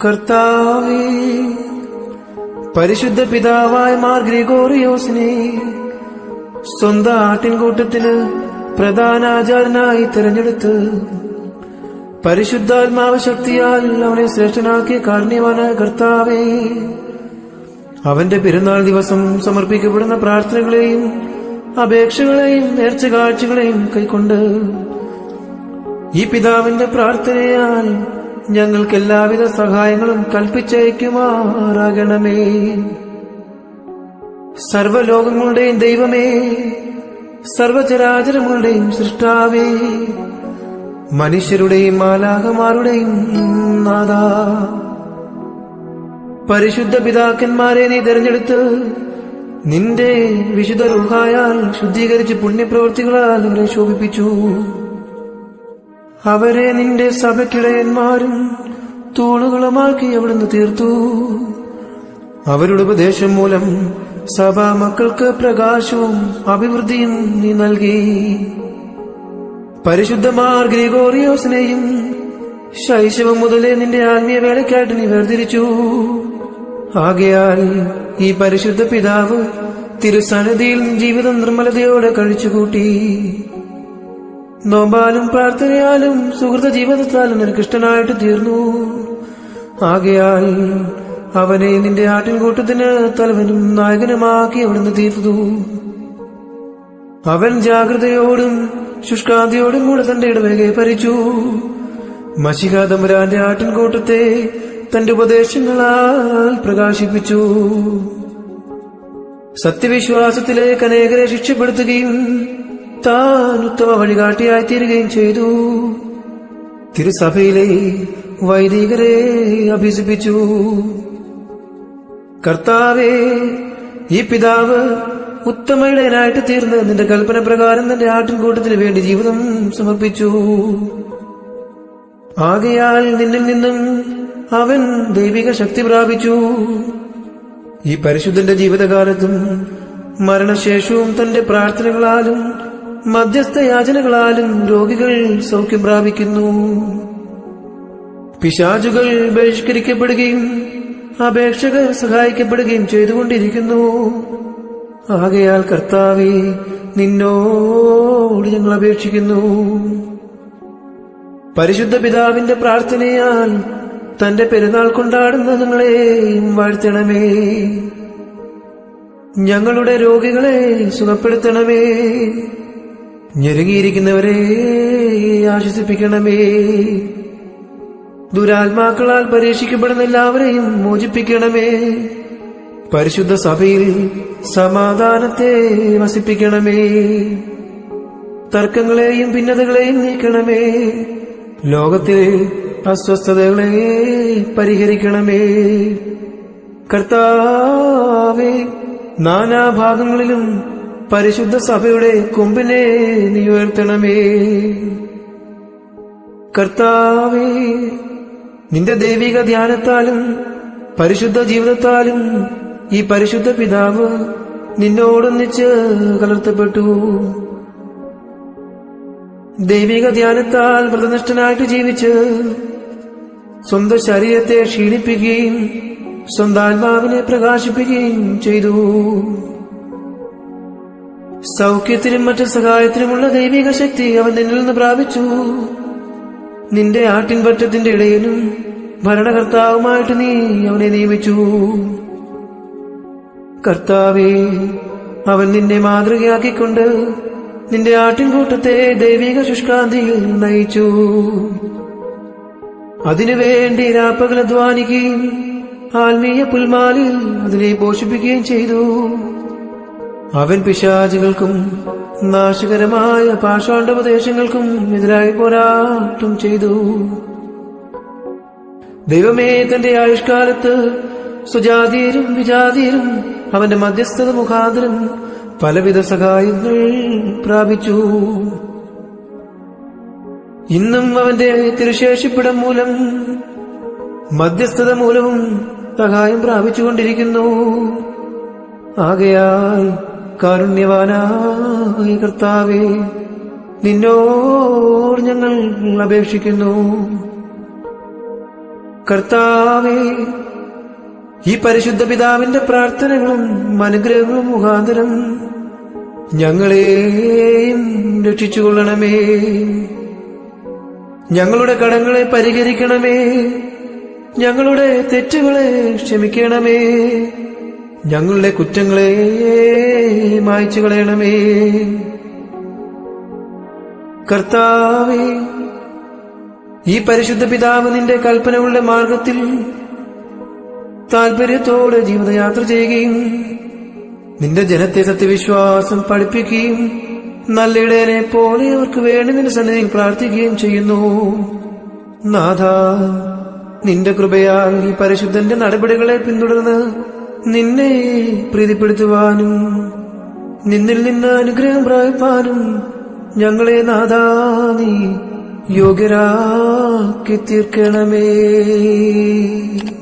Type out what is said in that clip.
കർത്താവേ പരിശുദ്ധ പിതാവായ മാർ ഗ്രിഗോറിയോസിനെ സ്വന്തം ആട്ടിൻകൂട്ടത്തിന് പ്രധാന ആചാരനായി തിരഞ്ഞെടുത്ത് പരിശുദ്ധാത്മാവ ശക്തിയാൽ അവനെ ശ്രേഷ്ഠനാക്കിയ കാരുണ്യവാനായ കർത്താവേ അവന്റെ പെരുന്നാൾ ദിവസം സമർപ്പിക്കപ്പെടുന്ന പ്രാർത്ഥനകളെയും അപേക്ഷകളെയും നേർച്ച കാഴ്ചകളെയും കൈക്കൊണ്ട് ഈ പിതാവിന്റെ പ്രാർത്ഥനയാൽ ഞങ്ങൾക്ക് എല്ലാവിധ സഹായങ്ങളും കൽപ്പിച്ചയക്കുമാറാകണമേ സർവലോകങ്ങളുടെയും ദൈവമേ സർവചരാചരങ്ങളുടെയും സൃഷ്ടാവേ മനുഷ്യരുടെയും മാലാകമാരുടെയും നാഥ പരിശുദ്ധ പിതാക്കന്മാരെ നീ തിരഞ്ഞെടുത്ത് നിന്റെ വിശുദ്ധ റുഹായാൽ ശുദ്ധീകരിച്ച് പുണ്യപ്രവൃത്തികളാൽ അവരെ ശോഭിപ്പിച്ചു അവരെ നിന്റെ സഭയ്ക്കിടയന്മാരും തൂണുകളുമാക്കി അവിടുന്ന് തീർത്തു അവരുടെ ഉപദേശം മൂലം സഭാ മക്കൾക്ക് പ്രകാശവും അഭിവൃദ്ധിയും നീ നൽകി പരിശുദ്ധമാർ ഗ്രിഗോറിയോസിനെയും ശൈശവം മുതലേ നിന്റെ ആത്മീയ വേലയ്ക്കായിട്ട് നീ വേർതിരിച്ചു ആകയാൽ ഈ പരിശുദ്ധ പിതാവ് തിരുസന്നിധിയിൽ ജീവിതം നിർമ്മലതയോടെ കഴിച്ചുകൂട്ടി നോമ്പാലും പ്രാർത്ഥനയാലും സുഹൃത ജീവിതത്താലും നിനക്ക് ഇഷ്ടനായിട്ട് തീർന്നു ആകയാൽ അവനെ നിന്റെ ആട്ടിൻകൂട്ടത്തിന് തലവനും നായകനുമാക്കി അവിടുന്ന് തീർത്തു അവൻ ജാഗ്രതയോടും ശുഷ്കാന്തിയോടും കൂടെ തന്റെ ഇടവേഗയെ ഭരിച്ചു മഷിക തമ്പുരാന്റെ ആട്ടിൻകൂട്ടത്തെ തന്റെ ഉപദേശങ്ങളാൽ പ്രകാശിപ്പിച്ചു സത്യവിശ്വാസത്തിലേക്ക് അനേകരെ ശിക്ഷപ്പെടുത്തുകയും താൻ ഉത്തമ വഴികാട്ടിയായി തീരുകയും ചെയ്തു തിരുസഭയിലെ വൈദികരെ അഭ്യസിപ്പിച്ചു കർത്താവേ ഈ പിതാവ് ഉത്തമ ഇടയനായിട്ട് തീർന്ന് നിന്റെ കൽപ്പന പ്രകാരം തന്റെ ആട്ടിൻകൂട്ടത്തിന് വേണ്ടി ജീവിതം സമർപ്പിച്ചു ആകയാൽ നിന്നിൽ നിന്നും അവൻ ദൈവിക ശക്തി പ്രാപിച്ചു ഈ പരിശുദ്ധന്റെ ജീവിതകാലത്തും മരണശേഷവും തന്റെ പ്രാർത്ഥനകളാലും മധ്യസ്ഥ യാചനകളാലും രോഗികൾ സൗഖ്യം പ്രാപിക്കുന്നു പിശാചുകൾ ബഹിഷ്കരിക്കപ്പെടുകയും അപേക്ഷകർ സഹായിക്കപ്പെടുകയും ചെയ്തുകൊണ്ടിരിക്കുന്നു ആകയാൽ കർത്താവെ നിന്നോട് ഞങ്ങൾ അപേക്ഷിക്കുന്നു പരിശുദ്ധ പിതാവിന്റെ പ്രാർത്ഥനയാൽ തന്റെ പെരുന്നാൾ കൊണ്ടാടുന്ന ഞങ്ങളെയും വാഴ്ത്തണമേ ഞങ്ങളുടെ രോഗികളെ സുഖപ്പെടുത്തണമേ ഞെരുങ്ങിയിരിക്കുന്നവരെ ആശ്വസിപ്പിക്കണമേ ദുരാത്മാക്കളാൽ പരീക്ഷിക്കപ്പെടുന്ന എല്ലാവരെയും മോചിപ്പിക്കണമേ പരിശുദ്ധ സഭയിൽ സമാധാനത്തെ വസിപ്പിക്കണമേ തർക്കങ്ങളെയും ഭിന്നതകളെയും നീക്കണമേ ലോകത്തിലെ അസ്വസ്ഥതകളെ പരിഹരിക്കണമേ കർത്താവേ നാനാഭാഗങ്ങളിലും പരിശുദ്ധ സഭയുടെ കൊമ്പിനെ നീ ഉയർത്തണമേ കർത്താവേ നിന്റെ ദൈവിക ധ്യാനത്താലും പരിശുദ്ധ ജീവിതത്താലും ഈ പരിശുദ്ധ പിതാവ് നിന്നോടൊന്നിച്ച് കലർത്തപ്പെട്ടു ദൈവിക ധ്യാനത്താൽ വ്രതനിഷ്ഠനായിട്ട് ജീവിച്ച് സ്വന്തം ശരീരത്തെ ക്ഷീണിപ്പിക്കുകയും സ്വന്തം ആത്മാവിനെ പ്രകാശിപ്പിക്കുകയും ചെയ്തു സൗഖ്യത്തിനും മറ്റു സഹായത്തിനുമുള്ള ദൈവിക ശക്തി അവൻ നിന്നിൽ നിന്ന് പ്രാപിച്ചു നിന്റെ ആട്ടിൻപറ്റത്തിന്റെ ഇടയിലും ഭരണകർത്താവുമായിട്ട് നീ അവനെ നിയമിച്ചു കർത്താവേ അവൻ നിന്നെ മാതൃകയാക്കിക്കൊണ്ട് നിന്റെ ആട്ടിൻകൂട്ടത്തെ ദൈവിക ശുഷ്കാന്തിയിൽ നയിച്ചു അതിനുവേണ്ടി രാപ്പകൽ അധ്വാനിക്കുകയും ആത്മീയ പുൽമാലിൽ അതിനെ പോഷിപ്പിക്കുകയും ചെയ്തു അവൻ പിശാചുകൾക്കും നാശകരമായ പാഷാണ്ഡോപദേശങ്ങൾക്കും എതിരായി പോരാട്ടം ചെയ്തു ദൈവമേ തന്റെ ആയുഷ്കാലത്ത് സുജാതീരും വിജാതീരും അവന്റെ മധ്യസ്ഥത മുഖാന്തരം പലവിധ സഹായങ്ങൾ പ്രാപിച്ചു ഇന്നും അവന്റെ തിരുശേഷിപ്പിടം മൂലം മധ്യസ്ഥത മൂലവും സഹായം പ്രാപിച്ചുകൊണ്ടിരിക്കുന്നു ആകയാൽ കാരുണ്യവാനായ കർത്താവേ നിന്നോട് ഞങ്ങൾ അപേക്ഷിക്കുന്നു കർത്താവേ ഈ പരിശുദ്ധ പിതാവിന്റെ പ്രാർത്ഥനകളും അനുഗ്രഹങ്ങളും മുഖാന്തരം ഞങ്ങളെയും രക്ഷിച്ചുകൊള്ളണമേ ഞങ്ങളുടെ കടങ്ങളെ പരിഹരിക്കണമേ ഞങ്ങളുടെ തെറ്റുകളെ ക്ഷമിക്കണമേ ഞങ്ങളുടെ കുറ്റങ്ങളെ മായ്ച്ചു കളയണമേ കർത്താവേ ഈ പരിശുദ്ധ പിതാവ് നിന്റെ കൽപ്പനകളുടെ മാർഗത്തിൽ താല്പര്യത്തോടെ ജീവിതയാത്ര ചെയ്യുകയും നിന്റെ ജനത്തെ സത്യവിശ്വാസം പഠിപ്പിക്കുകയും നല്ല ഇടയനെ പോലെ അവർക്ക് വേണ്ടി നിന്റെ സന്നിധിയിൽ പ്രാർത്ഥിക്കുകയും ചെയ്യുന്നു നാഥ നിന്റെ കൃപയാൽ ഈ പരിശുദ്ധന്റെ നടപടികളെ പിന്തുടർന്ന് നിന്നെ പ്രീതിപ്പെടുത്തുവാനും നിന്നിൽ നിന്ന് അനുഗ്രഹം പ്രാപിപ്പാനും ഞങ്ങളെ നാഥാ നീ യോഗ്യരാക്കി തീർക്കണമേ